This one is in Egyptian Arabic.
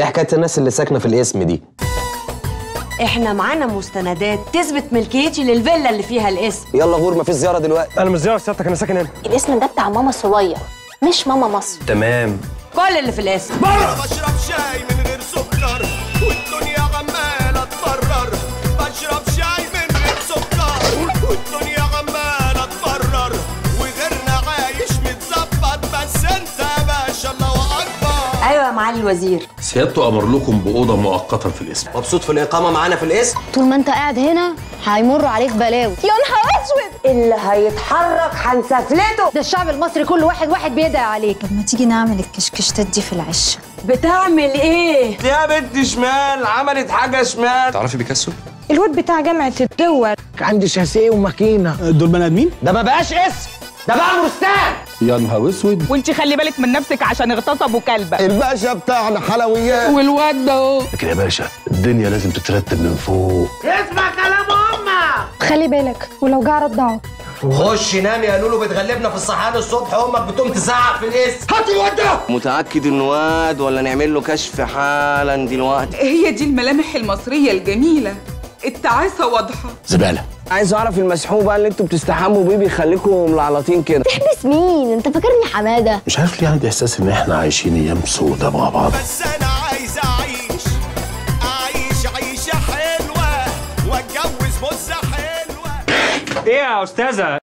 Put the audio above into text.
ايه حكايه الناس اللي ساكنه في الاسم دي احنا معانا مستندات تثبت ملكيتي للفيلا اللي فيها الاسم يلا غور مفيش زياره دلوقتي انا مش زيارة سيادتك انا ساكن هنا الاسم ده بتاع ماما صوية مش ماما مصر تمام كل اللي في الاسم بشرب شاي من غير سكر والدنيا عمالة تبرر بشرب شاي من غير سكر والدنيا عمالة تبرر وغيرنا عايش متظبط بس انت يا باشا الله اكبر ايوه يا معالي الوزير سيادته امر لكم باوضه مؤقته في الاسم مبسوط في الاقامه معانا في الاسم طول ما انت قاعد هنا هيمر عليك بلاوي يا نهار اسود اللي هيتحرك هنسفلته ده الشعب المصري كل واحد واحد بيدعي عليك طب ما تيجي نعمل الكشكشتات دي في العش بتعمل ايه يا بنت شمال عملت حاجه شمال تعرفي بيكاسو الواد بتاع جامعة الدول عندي شاسيه وماكينه دول بني ادمين ده ما بقاش اسم ده بقى مرستان يا نهار اسود وانت خلي بالك من نفسك عشان اغتصبوا كلبك الباشا بتاعنا حلويات والواد ده اهو لكن يا باشا الدنيا لازم تترتب من فوق خلي بالك ولو جه رضعه خش نام يا لولو بتغلبنا في الصحيان الصبح امك بتقوم تزعق في الاسم هات الواد ده متأكد انه واد ولا نعمل له كشف حالا دلوقتي هي دي الملامح المصرية الجميلة التعاسة واضحة زباله عايز اعرف المسحوبة اللي انتوا بتستحموا بيه بيخليكم ملعلطين كده تحبس مين انت فاكرني حمادة مش عارف ليه عندي احساس ان احنا عايشين ايام سودة مع بعض بس انا عايز اعيش اعيش عيشة حلوة واتجوز مزة حلوة ايه يا استاذه